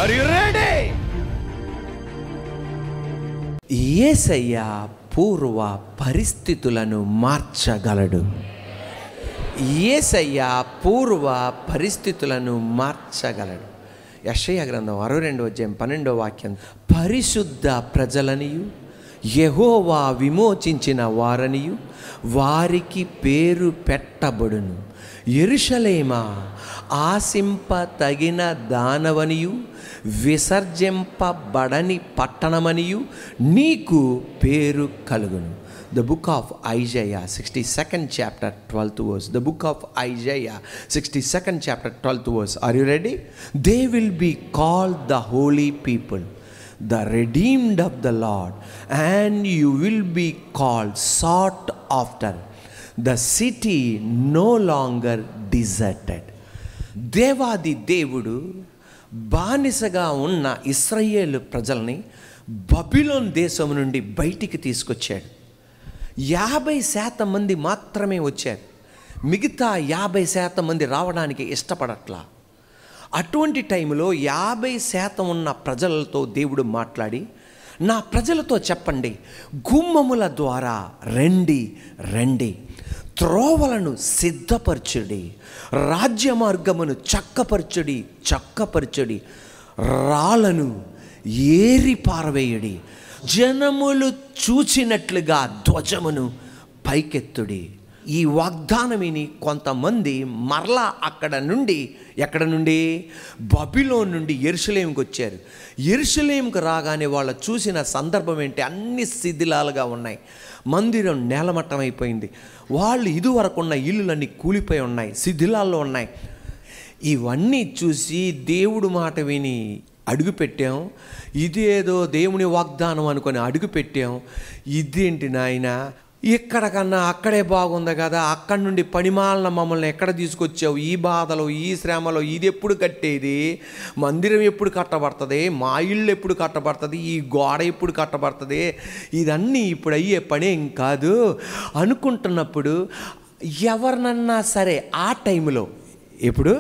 are you ready ఏసయ్య పూర్వ పరిస్థితులను మార్చగలడు ఏసయ్య పూర్వ పరిస్థితులను మార్చగలడు యషయ గ్రంథం అరవై రెండు అధ్యాయం పన్నెండో వాక్యం పరిశుద్ధ ప్రజలనియు యెహోవా విమోచించిన వారనియు వారికి పేరు పెట్టబడును ఎరుషలేమా ఆశింప తగిన దానవనియు విసర్జింపబడని పట్టణమనియు నీకు పేరు కలుగును the book of Isaiah sixty second chapter twelfth verse the book of Isaiah sixty second chapter twelfth verse are you ready they will be called the holy people the redeemed of the Lord and you will be called sought after the city no longer deserted దేవాది దేవుడు బానిసగా ఉన్న Israel ప్రజల్ని Babylon దేశం నుండి బయటికి తీసుకొచ్చాడు యాభై శాతం మంది మాత్రమే వచ్చారు మిగతా యాభై శాతం మంది రావడానికి ఇష్టపడట్లా అటువంటి టైంలో యాభై శాతం ఉన్న ప్రజలతో దేవుడు మాట్లాడి నా ప్రజలతో చెప్పండి గుమ్మముల ద్వారా రండి రండి త్రోవలను సిద్ధపరచుడి రాజ్య మార్గమును చక్కపరచుడి చక్కపరచుడి రాళ్ళను ఏరి పారవేయుడి జనములు చూచినట్లుగా ధ్వజమును పైకెత్తుడి ఈ వాగ్దానం విని కొంతమంది మరలా అక్కడ నుండి ఎక్కడ నుండి బబిలో నుండి ఎరుసలేంకి వచ్చారు ఎరుసలేంకి రాగానే వాళ్ళు చూసిన సందర్భం ఏంటి అన్ని శిథిలాలుగా ఉన్నాయి మందిరం నేలమట్టం అయిపోయింది వాళ్ళు ఇదివరకున్న ఇల్లులన్నీ కూలిపోయి ఉన్నాయి శిథిలాల్లో ఉన్నాయి ఇవన్నీ చూసి దేవుడు మాట విని అడుగు పెట్టాం ఇదేదో దేవుని వాగ్దానం అనుకొని అడుగు పెట్టాం ఇదేంటి నాయన ఇక్కడ కన్నా అక్కడే బాగుంది కదా అక్కడి నుండి పనిమాలన మమ్మల్ని ఎక్కడ తీసుకొచ్చావు ఈ బాధలో ఈ శ్రమలో ఇది ఎప్పుడు కట్టేది మందిరం ఎప్పుడు కట్టబడుతుంది మా ఇల్లు ఎప్పుడు కట్టబడుతుంది ఈ గోడ ఎప్పుడు కట్టబడుతుంది ఇదన్నీ ఇప్పుడు అయ్యే పనేం కాదు అనుకుంటున్నప్పుడు ఎవరినన్నా సరే ఆ టైంలో ఎప్పుడు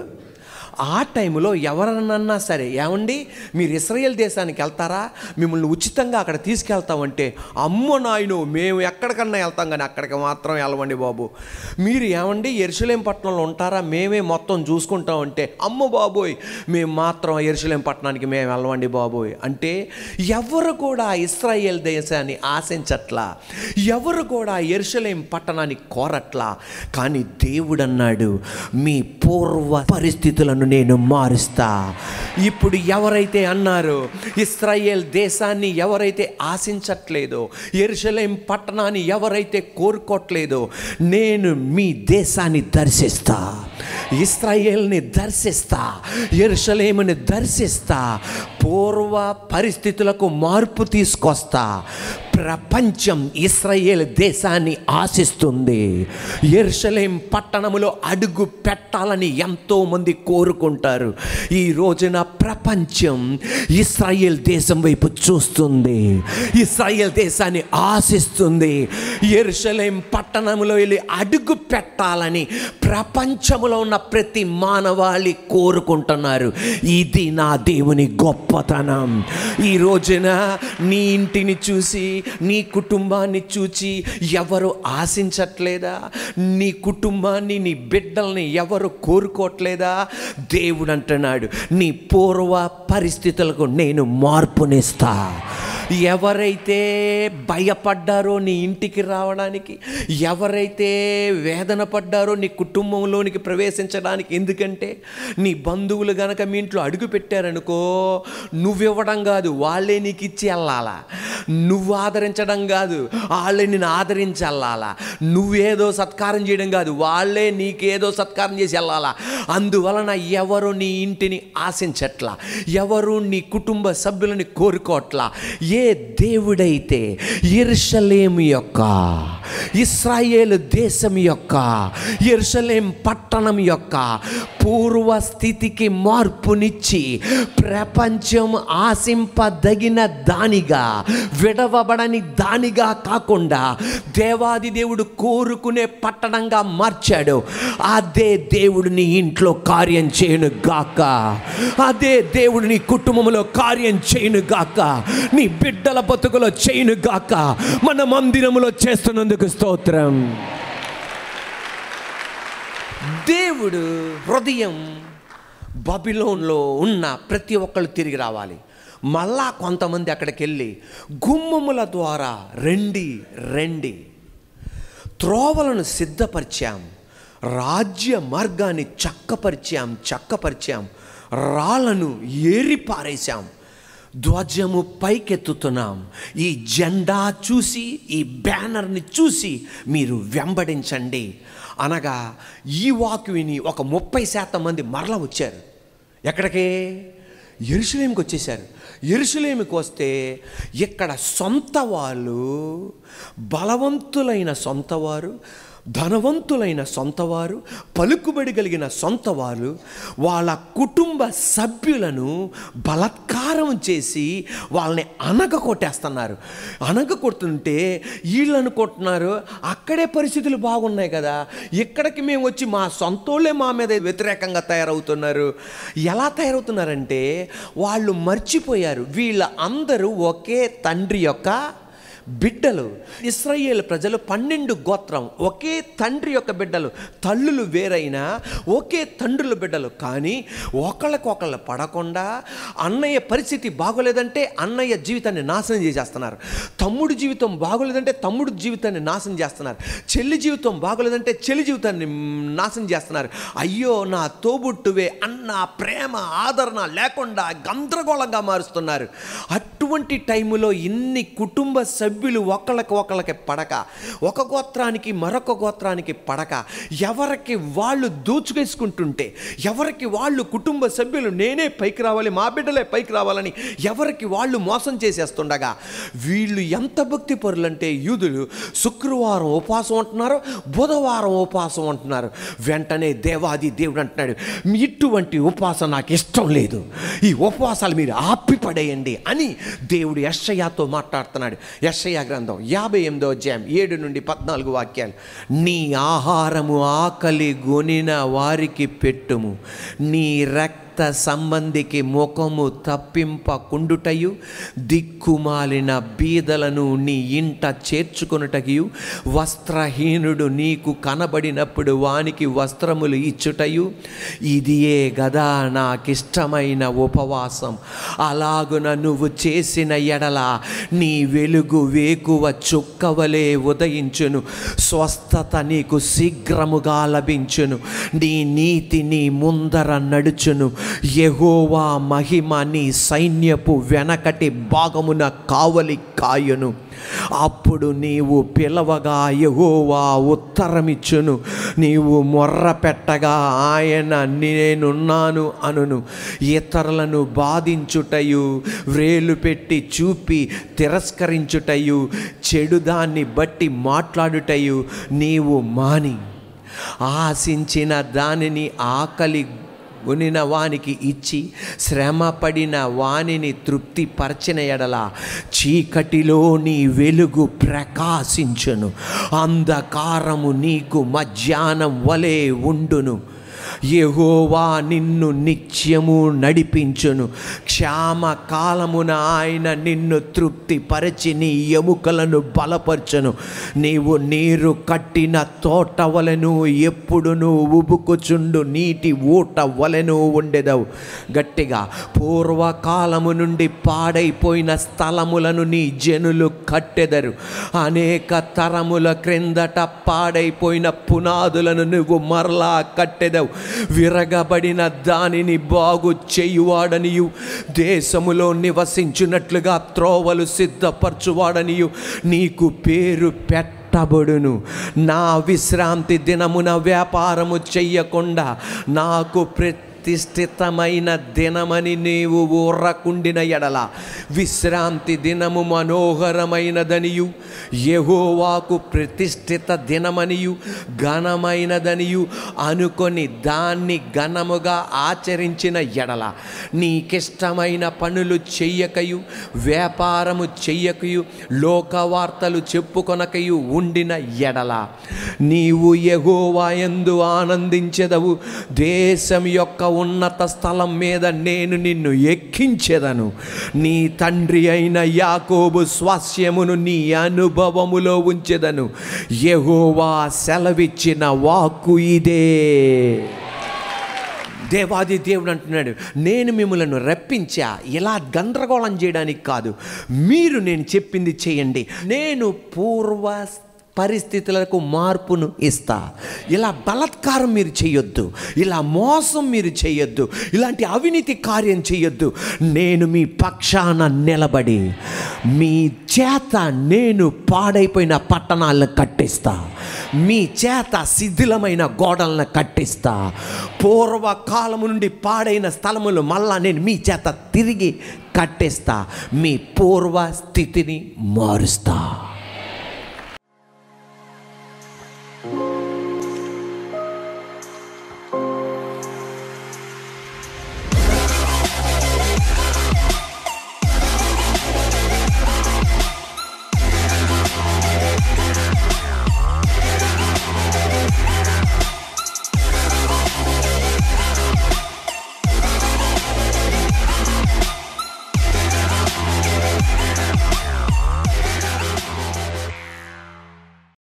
ఆ టైంలో ఎవరన్నా సరే ఏమండి మీరు ఇస్రాయేల్ దేశానికి వెళ్తారా మిమ్మల్ని ఉచితంగా అక్కడ తీసుకెళ్తామంటే అమ్మో నాయను మేము ఎక్కడికన్నా వెళ్తాం కానీ అక్కడికి మాత్రం వెళ్ళమండి బాబు మీరు ఏమండి ఎరుసలేం పట్టణంలో ఉంటారా మేమే మొత్తం చూసుకుంటామంటే అమ్మ బాబోయ్ మేము మాత్రం ఎరుసలేం పట్టణానికి మేము వెళ్ళమండి బాబోయ్ అంటే ఎవరు కూడా ఇస్రాయేల్ దేశాన్ని ఆశించట్లా ఎవరు కూడా ఎరుసలేం పట్టణాన్ని కోరట్లా కానీ దేవుడు అన్నాడు మీ పూర్వ పరిస్థితులను నేను మారుస్తా ఇప్పుడు ఎవరైతే అన్నారో ఇస్రాయేల్ దేశాన్ని ఎవరైతే ఆశించట్లేదో ఎరుసలేం పట్టణాన్ని ఎవరైతే కోరుకోవట్లేదో నేను మీ దేశాన్ని దర్శిస్తా ఇస్రాయేల్ని దర్శిస్తా ఎరుసలేముని దర్శిస్తా పూర్వ పరిస్థితులకు మార్పు తీసుకొస్తా ప్రపంచం ఇస్రాయేల్ దేశాన్ని ఆశిస్తుంది ఎరుసలేం పట్టణములో అడుగు పెట్టాలని ఎంతో మంది కోరుకుంటారు ఈ రోజున ప్రపంచం ఇస్రాయేల్ దేశం వైపు చూస్తుంది ఇస్రాయేల్ దేశాన్ని ఆశిస్తుంది ఎరుసలేం పట్టణంలో వెళ్ళి అడుగు పెట్టాలని ప్రపంచంలో ఉన్న ప్రతి మానవాళి కోరుకుంటున్నారు ఇది నా దేవుని గొప్పతనం ఈ రోజున నీ ఇంటిని చూసి నీ కుటుంబాన్ని చూచి ఎవరు ఆశించట్లేదా నీ కుటుంబాన్ని నీ బిడ్డల్ని ఎవరు కోరుకోవట్లేదా దేవుడు అంటున్నాడు నీ పూర్వ పరిస్థితులకు నేను మార్పునిస్తా ఎవరైతే భయపడ్డారో నీ ఇంటికి రావడానికి ఎవరైతే వేదన పడ్డారో నీ కుటుంబంలోనికి ప్రవేశించడానికి ఎందుకంటే నీ బంధువులు గనక మీ ఇంట్లో అడుగు పెట్టారనుకో నువ్వివ్వడం కాదు వాళ్ళే నీకు ఇచ్చి వెళ్ళాలా నువ్వు ఆదరించడం కాదు వాళ్ళే నేను ఆదరించి వెళ్ళాలా నువ్వేదో సత్కారం చేయడం కాదు వాళ్ళే నీకేదో సత్కారం చేసి వెళ్ళాలా అందువలన ఎవరు నీ ఇంటిని ఆశించట్లా ఎవరు నీ కుటుంబ సభ్యులని కోరుకోవట్లా అదే దేవుడైతే ఎరుషలేము యొక్క ఇస్రాయేలు దేశం యొక్క ఎరుషలేం పట్టణం యొక్క పూర్వ స్థితికి మార్పునిచ్చి ప్రపంచం ఆశింపదగిన దానిగా విడవబడని దానిగా కాకుండా దేవాది దేవుడు కోరుకునే పట్టణంగా మార్చాడు అదే దేవుడు నీ ఇంట్లో కార్యం చేయను గాక అదే దేవుడు నీ కుటుంబంలో కార్యం చేయను గాక నీ బిడ్డల బతుకులో చేయను గాక మన మందిరములో చేస్తున్నందుకు స్తోత్రం దేవుడు హృదయం బబిలోన్లో ఉన్న ప్రతి ఒక్కళ్ళు తిరిగి రావాలి మళ్ళా కొంతమంది అక్కడికి వెళ్ళి గుమ్మముల ద్వారా రండి రండి త్రోవలను సిద్ధపరిచాం రాజ్య మార్గాన్ని చక్కపరిచాం చక్కపరిచాం రాళ్ళను ఏరి పారేశాం ధ్వజము పైకెత్తుతున్నాం ఈ జెండా చూసి ఈ బ్యానర్ని చూసి మీరు వెంబడించండి అనగా ఈ వాక్ విని ఒక ముప్పై శాతం మంది మరల వచ్చారు ఎక్కడికి ఎరుసలేంకి వచ్చేసారు ఎరుసలేమికి వస్తే ఇక్కడ సొంత వాళ్ళు బలవంతులైన సొంతవారు ధనవంతులైన సొంతవారు పలుకుబడి కలిగిన సొంతవారు వాళ్ళ కుటుంబ సభ్యులను బలత్కారం చేసి వాళ్ళని అనగ కొట్టేస్తున్నారు అనగ కొడుతుంటే వీళ్ళు అనుకుంటున్నారు అక్కడే పరిస్థితులు బాగున్నాయి కదా ఇక్కడికి మేము వచ్చి మా సొంతోళ్ళే మా మీద వ్యతిరేకంగా తయారవుతున్నారు ఎలా తయారవుతున్నారంటే వాళ్ళు మర్చిపోయారు వీళ్ళ అందరూ ఒకే తండ్రి యొక్క బిడ్డలు ఇస్రాయేల్ ప్రజలు పన్నెండు గోత్రం ఒకే తండ్రి యొక్క బిడ్డలు తల్లులు వేరైనా ఒకే తండ్రుల బిడ్డలు కానీ ఒకళ్ళకొకళ్ళు పడకుండా అన్నయ్య పరిస్థితి బాగోలేదంటే అన్నయ్య జీవితాన్ని నాశనం చేసేస్తున్నారు తమ్ముడు జీవితం బాగోలేదంటే తమ్ముడు జీవితాన్ని నాశనం చేస్తున్నారు చెల్లి జీవితం బాగోలేదంటే చెల్లి జీవితాన్ని మ్, నాశనం చేస్తున్నారు అయ్యో నా తోబుట్టువే అన్న ప్రేమ ఆదరణ లేకుండా గందరగోళంగా మారుస్తున్నారు అటువంటి టైములో ఇన్ని కుటుంబ సభ్యులు ఒకళ్ళకి ఒకళ్ళకి పడక ఒక గోత్రానికి మరొక గోత్రానికి పడక ఎవరికి వాళ్ళు దోచుకేసుకుంటుంటే ఎవరికి వాళ్ళు కుటుంబ సభ్యులు నేనే పైకి రావాలి మా బిడ్డలే పైకి రావాలని ఎవరికి వాళ్ళు మోసం చేసేస్తుండగా వీళ్ళు ఎంత భక్తి పరులంటే యూదులు శుక్రవారం ఉపవాసం ఉంటున్నారు బుధవారం ఉపవాసం ఉంటున్నారు వెంటనే దేవాది దేవుడు అంటున్నాడు "మీ ఇటువంటి ఉపవాసం నాకు ఇష్టం లేదు ఈ ఉపవాసాలు మీరు ఆపి పడేయండి అని దేవుడు యషయాతో మాట్లాడుతున్నాడు యషయా గ్రంథం యాభై ఎనిమిదో అధ్యాయం ఏడు నుండి పద్నాలుగు వాక్యాలు నీ ఆహారము ఆకలి గొనిన వారికి పెట్టుము నీ రక్త సంబంధికి ముఖము తప్పింపకుండుటయు దిక్కుమాలిన బీదలను నీ ఇంట చేర్చుకొనుటయు వస్త్రహీనుడు నీకు కనబడినప్పుడు వానికి వస్త్రములు ఇచ్చుటయు ఇదియే గదా నాకిష్టమైన ఉపవాసం అలాగున నువ్వు చేసిన ఎడల నీ వెలుగు వేకువ చుక్కవలే ఉదయించును స్వస్థత నీకు శీఘ్రముగా లభించును నీ నీతి నీ ముందర నడుచును యెహోవా మహిమ నీ సైన్యపు వెనకటి భాగమున కావలి కాయును అప్పుడు నీవు పిలవగా యెహోవా ఉత్తరమిచ్చును నీవు మొర్ర పెట్టగా ఆయన నేనున్నాను అనును ఇతరులను బాధించుటయు వ్రేలు పెట్టి చూపి తిరస్కరించుటయు చెడుదాన్ని బట్టి మాట్లాడుటయు నీవు మాని ఆశించిన దానిని ఆకలి కొనిన వానికి ఇచ్చి శ్రమపడిన వానిని తృప్తిపరచిన ఎడల చీకటిలో నీ వెలుగు ప్రకాశించును అంధకారము నీకు మధ్యాహ్నం వలె ఉండును యెహోవా నిన్ను నిత్యము నడిపించును క్షామ కాలమున ఆయన నిన్ను తృప్తిపరచి నీ ఎముకలను బలపరచును నీవు నీరు కట్టిన తోట వలెను ఎప్పుడును ఉబుకుచుండు నీటి ఊట వలెను ఉండెదవు గట్టిగా పూర్వకాలము నుండి పాడైపోయిన స్థలములను నీ జనులు కట్టెదరు అనేక తరముల క్రిందట పాడైపోయిన పునాదులను నువ్వు మరలా కట్టెదవు విరగబడిన దానిని బాగు చేయువాడనియు దేశములో నివసించున్నట్లుగా త్రోవలు సిద్ధపరచువాడనియు నీకు పేరు పెట్టబడును నా విశ్రాంతి దినమున వ్యాపారము చెయ్యకుండా నాకు ప్రతి ప్రతిష్ఠితమైన దినమని నీవు ఊర్రకుండిన ఎడల విశ్రాంతి దినము మనోహరమైనదనియు యెహోవాకు ప్రతిష్ఠిత దినమనియు ఘనమైనదనియు అనుకొని దాన్ని ఘనముగా ఆచరించిన ఎడల నీకిష్టమైన పనులు చెయ్యకయు వ్యాపారము చెయ్యకయు లోకవార్తలు చెప్పుకొనకయు ఉండిన ఎడల నీవు యెహోవాయందు ఆనందించెదవు దేశం యొక్క ఉన్నత స్థలం మీద నేను నిన్ను ఎక్కించెదను నీ తండ్రి అయిన యాకోబు స్వాస్యమును నీ అనుభవములో ఉంచెదను యెహోవా సెలవిచ్చిన వాక్కు ఇదే దేవాది దేవుడు అంటున్నాడు నేను మిమ్మలను రప్పించా ఇలా గందరగోళం చేయడానికి కాదు మీరు నేను చెప్పింది చేయండి నేను పూర్వ పరిస్థితులకు మార్పును ఇస్తా ఇలా బలత్కారం మీరు చేయొద్దు ఇలా మోసం మీరు చేయొద్దు ఇలాంటి అవినీతి కార్యం చేయొద్దు నేను మీ పక్షాన నిలబడి మీ చేత నేను పాడైపోయిన పట్టణాలను కట్టిస్తా మీ చేత శిథిలమైన గోడలను కట్టిస్తా పూర్వకాలము నుండి పాడైన స్థలములు మళ్ళా నేను మీ చేత తిరిగి కట్టిస్తా మీ పూర్వ స్థితిని మారుస్తా